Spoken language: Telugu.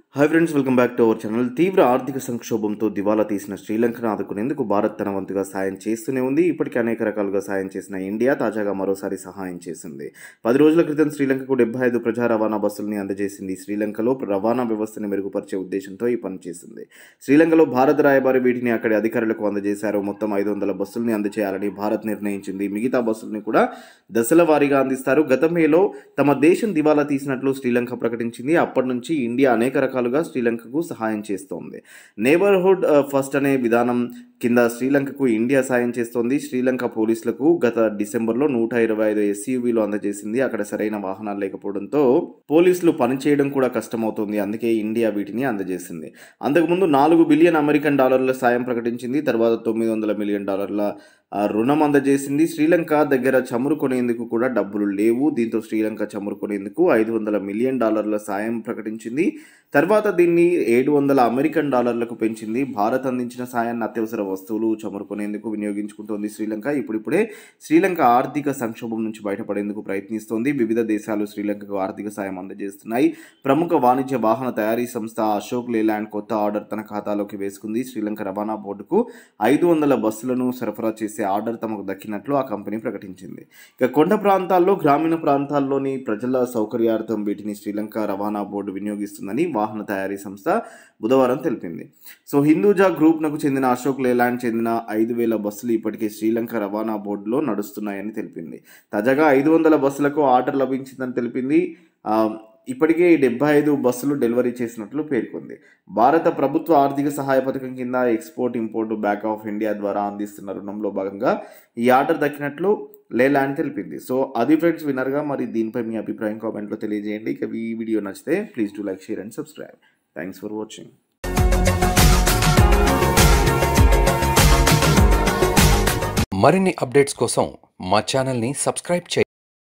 hi friends welcome back to our channel తీవ్ర ఆర్థిక సంక్షోభంతో దివాలా తీసిన శ్రీలంకను ఆదుకునేందుకు భారత్ తన వంతుగా సాయం చేస్తూనే ఉంది ఇప్పటికే అనేక రకాలుగా సాయం చేసిన ఇండియా తాజాగా మరోసారి సహాయం చేసింది పది రోజుల క్రితం శ్రీలంకకు డెబ్బై ఐదు ప్రజా రవాణా బస్సుల్ని అందజేసింది శ్రీలంకలో రవాణా వ్యవస్థని మెరుగుపరిచే ఉద్దేశంతో ఈ పని చేసింది శ్రీలంకలో భారత రాయబారి వీటిని అక్కడి అధికారులకు అందజేశారు మొత్తం ఐదు వందల బస్సుల్ని అందజేయాలని భారత్ నిర్ణయించింది మిగతా బస్సుల్ని కూడా దశల వారీగా అందిస్తారు గత మేలో తమ దేశం దివాలా తీసినట్లు శ్రీలంక ప్రకటించింది అప్పటి నుంచి ఇండియా అనేక రకాలుగా శ్రీలంకకు సహాయం చేస్తోంది నేబర్హుడ్ ఫస్ట్ అనే విధానం కింద శ్రీలంకకు ఇండియా సాయం చేస్తోంది శ్రీలంక పోలీసులకు గత డిసెంబర్లో నూట ఇరవై ఐదు ఎస్యూవీలు అందజేసింది అక్కడ సరైన వాహనాలు లేకపోవడంతో పోలీసులు పనిచేయడం కూడా కష్టమవుతోంది అందుకే ఇండియా వీటిని అందజేసింది అంతకుముందు నాలుగు బిలియన్ అమెరికన్ డాలర్ల సాయం ప్రకటించింది తర్వాత తొమ్మిది వందల మిలియన్ డాలర్ల ఆ, రుణం అందజేసింది శ్రీలంక దగ్గర చమురు కొనేందుకు కూడా డబ్బులు లేవు దీంతో శ్రీలంక చమురు కొనేందుకు ఐదు వందల మిలియన్ డాలర్ల సాయం ప్రకటించింది తర్వాత దీన్ని ఏడు వందల అమెరికన్ డాలర్లకు పెంచింది భారత్ అందించిన సాయాన్ని అత్యవసర వస్తువులు చమురు కొనేందుకు వినియోగించుకుంటోంది శ్రీలంక ఇప్పుడిప్పుడే శ్రీలంక ఆర్థిక సంక్షోభం నుంచి బయటపడేందుకు ప్రయత్నిస్తోంది వివిధ దేశాలు శ్రీలంకకు ఆర్థిక సాయం అందజేస్తున్నాయి ప్రముఖ వాణిజ్య వాహన తయారీ సంస్థ అశోక్ లేలాండ్ కొత్త ఆర్డర్ తన ఖాతాలోకి వేసుకుంది శ్రీలంక రవాణా బోర్డుకు ఐదు వందల బస్సులను సరఫరా చేసే ఆర్డర్ తమకు దక్కినట్లు ఆ కంపెనీ ప్రకటించింది ఇక కొండ ప్రాంతాల్లో గ్రామీణ ప్రాంతాల్లోని ప్రజల సౌకర్యార్థం వీటిని శ్రీలంక రవాణా బోర్డు వినియోగిస్తుందని వాహన తయారీ సంస్థ బుధవారం తెలిపింది సో హిందూజా గ్రూప్నకు చెందిన అశోక్ లేలాండ్ చెందిన ఐదు వేల బస్సులు ఇప్పటికే శ్రీలంక రవాణా బోర్డులో నడుస్తున్నాయని తెలిపింది తాజాగా ఐదు వందల బస్సులకు ఆర్డర్ లభించిందని తెలిపింది ఆ, ఇప్పటికే డెబ్బై ఐదు బస్సులు డెలివరీ చేసినట్లు పేర్కొంది భారత ప్రభుత్వ ఆర్థిక సహాయ పథకం కింద export import bank of India ద్వారా అందిస్తున్న రుణంలో భాగంగా ఈ ఆర్డర్ దక్కినట్లు లేలాండ్ తెలిపింది సో అది ఫ్రెండ్స్ వినర్గా మరి దీనిపై మీ అభిప్రాయం కామెంట్లో తెలియజేయండి ఇక ఈ వీడియో నచ్చితే please to like share and subscribe thanks for watching మరిన్ని అప్డేట్స్ కోసం మా ఛానల్ని సబ్స్క్రైబ్ చేయండి